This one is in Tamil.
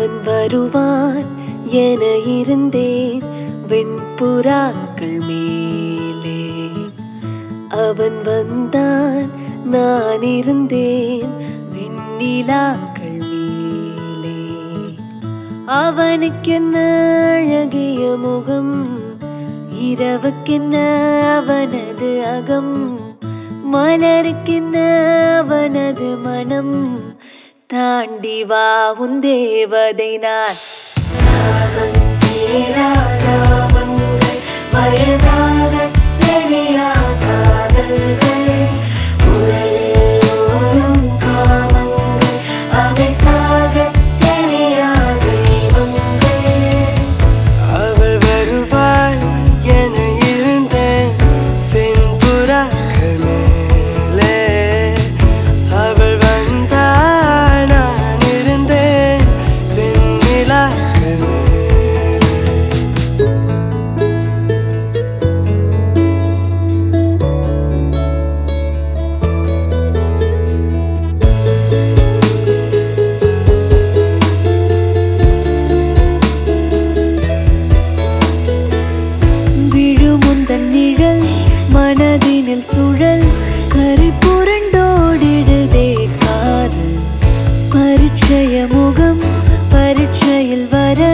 அவன் வருவான் என இருந்தேன் வெண்புறாக்கள் மேலே அவன் வந்தான் நான் இருந்தேன் வெண்ணிலாக்கள் மேலே அவனுக்கென்ன அழகிய முகம் இரவுக்கென்ன அவனது அகம் மலருக்கென்ன அவனது மனம் தாண்டி வா உன் தேவதை நான் தாகம் தீராத அவங்கள் வயதாக தெரியா காதல்கள் உடலில் ஊறும் காமங்கள் அவை சாக தெரியா தெய்வங்கள் அவள் வருவாள் என இருந்தேன் வெண்புறாக்கள் மேலே அவள் வந்தாள் நான் இருந்தேன் வெண்ணிலாக்கள் மேலே விழுமுந்தன் நிழல் மனதினில் சுழல் கரை புரண்டோடிடுதே காதல் பரிச்சய முகம் பரீட்சையில் வர